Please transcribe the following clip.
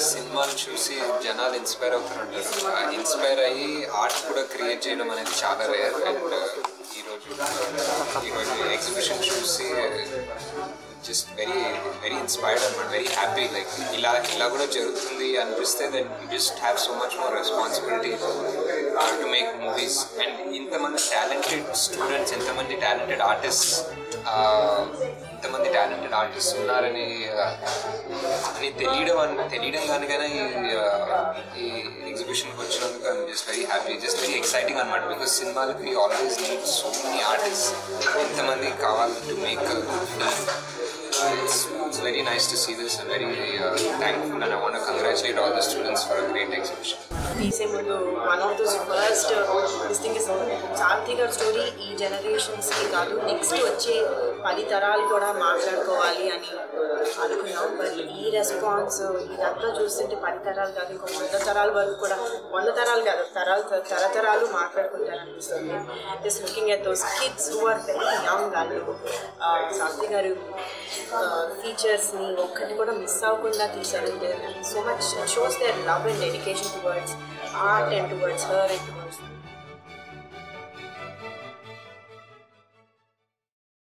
సినిమాలు చూసి జనాలు ఇన్స్పైర్ అవుతారు ఇన్స్పైర్ అయ్యి ఆర్ట్ కూడా క్రియేట్ చేయడం అనేది చాలా రేర్ అండ్ ఈరోజు ఈరోజు ఎగ్జిబిషన్ చూసి జస్ట్ వెరీ వెరీ ఇన్స్పైర్డ్ అనమాట వెరీ హ్యాపీ లైక్ ఇలా ఇలా కూడా జరుగుతుంది అనిపిస్తే then you just have so much more responsibility to make movies and ఇంతమంది టాలెంటెడ్ స్టూడెంట్స్ ఎంతమంది టాలెంటెడ్ ఆర్టిస్ట్ ఇంతమంది టాలెంటెడ్ ఆర్టిస్ట్ ఉన్నారని uh, అని తెలియడం అని తెలియడం కనుకనే ఈ uh, ఈ ఎగ్జిబిషన్కి వచ్చినందుకు I'm just very happy just very exciting అనమాట బికాస్ సినిమాలకి always need so many artist ఎంతమంది కావాలి to make it's, it's very nice to see this. I'm very uh, thankful and I want to congratulate all the students for a great exhibition. తీసే ముందు one of those first this thing is Sarathi గారి story ఈ జనరేషన్స్కి కాదు next వచ్చే పది తరాలు కూడా మాట్లాడుకోవాలి అని అనుకున్నాం బట్ ఈ రెస్పాన్స్ ఇదంతా చూస్తుంటే పది తరాలు కాదు ఇంకో వంద తరాల వరకు కూడా వంద తరాలు కాదు తరాలు తరతరాలు మాట్లాడుకుంటారు అనిపిస్తుంది just looking at those kids who are very young వాళ్ళు సారథి గారు ఫీచర్స్ని ఒక్కటి కూడా మిస్ అవ్వకుండా తీశారు so much shows there love and dedication towards art and towards her and towards